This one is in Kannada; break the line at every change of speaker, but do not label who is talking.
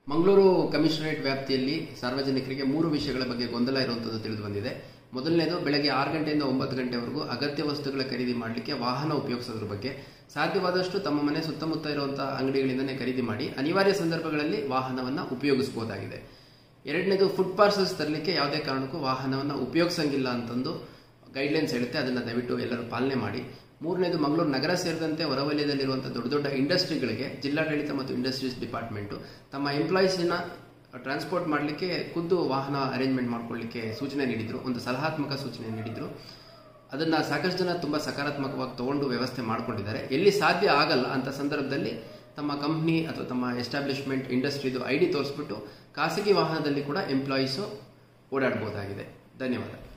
ಮಂಗಳೂರು ಕಮಿಷನರೇಟ್ ವ್ಯಾಪ್ತಿಯಲ್ಲಿ ಸಾರ್ವಜನಿಕರಿಗೆ ಮೂರು ವಿಷಯಗಳ ಬಗ್ಗೆ ಗೊಂದಲ ಇರುವಂಥದ್ದು ತಿಳಿದು ಬಂದಿದೆ ಮೊದಲನೇದು ಬೆಳಗ್ಗೆ ಆರು ಗಂಟೆಯಿಂದ ಒಂಬತ್ತು ಗಂಟೆವರೆಗೂ ಅಗತ್ಯ ವಸ್ತುಗಳ ಖರೀದಿ ಮಾಡಲಿಕ್ಕೆ ವಾಹನ ಉಪಯೋಗಿಸೋದ್ರ ಬಗ್ಗೆ ಸಾಧ್ಯವಾದಷ್ಟು ತಮ್ಮ ಮನೆ ಸುತ್ತಮುತ್ತ ಇರುವಂತಹ ಅಂಗಡಿಗಳಿಂದನೇ ಖರೀದಿ ಮಾಡಿ ಅನಿವಾರ್ಯ ಸಂದರ್ಭಗಳಲ್ಲಿ ವಾಹನವನ್ನು ಉಪಯೋಗಿಸಬಹುದಾಗಿದೆ ಎರಡನೇದು ಫುಡ್ ಪಾರ್ಸಲ್ಸ್ ತರಲಿಕ್ಕೆ ಯಾವುದೇ ಕಾರಣಕ್ಕೂ ವಾಹನವನ್ನು ಉಪಯೋಗಿಸಂಗಿಲ್ಲ ಅಂತಂದು ಗೈಡ್ಲೈನ್ಸ್ ಹೇಳುತ್ತೆ ಅದನ್ನು ದಯವಿಟ್ಟು ಎಲ್ಲರೂ ಪಾಲನೆ ಮಾಡಿ ಮೂರನೇದು ಮಂಗಳೂರು ನಗರ ಸೇರಿದಂತೆ ಹೊರವಲಯದಲ್ಲಿರುವಂಥ ದೊಡ್ಡ ದೊಡ್ಡ ಇಂಡಸ್ಟ್ರಿಗಳಿಗೆ ಜಿಲ್ಲಾಡಳಿತ ಮತ್ತು ಇಂಡಸ್ಟ್ರೀಸ್ ಡಿಪಾರ್ಟ್ಮೆಂಟು ತಮ್ಮ ಎಂಪ್ಲಾಯೀಸ್ನ ಟ್ರಾನ್ಸ್ಪೋರ್ಟ್ ಮಾಡಲಿಕ್ಕೆ ಖುದ್ದು ವಾಹನ ಅರೇಂಜ್ಮೆಂಟ್ ಮಾಡ್ಕೊಳ್ಳಿಕ್ಕೆ ಸೂಚನೆ ನೀಡಿದರು ಒಂದು ಸಲಹಾತ್ಮಕ ಸೂಚನೆ ನೀಡಿದರು ಅದನ್ನು ಸಾಕಷ್ಟು ಜನ ತುಂಬ ಸಕಾರಾತ್ಮಕವಾಗಿ ತಗೊಂಡು ವ್ಯವಸ್ಥೆ ಮಾಡ್ಕೊಂಡಿದ್ದಾರೆ ಎಲ್ಲಿ ಸಾಧ್ಯ ಆಗಲ್ಲ ಅಂತ ಸಂದರ್ಭದಲ್ಲಿ ತಮ್ಮ ಕಂಪ್ನಿ ಅಥವಾ ತಮ್ಮ ಎಸ್ಟಾಬ್ಲಿಷ್ಮೆಂಟ್ ಇಂಡಸ್ಟ್ರಿದು ಐ ಡಿ ತೋರಿಸ್ಬಿಟ್ಟು ಖಾಸಗಿ ವಾಹನದಲ್ಲಿ ಕೂಡ ಎಂಪ್ಲಾಯೀಸು ಓಡಾಡ್ಬೋದಾಗಿದೆ ಧನ್ಯವಾದ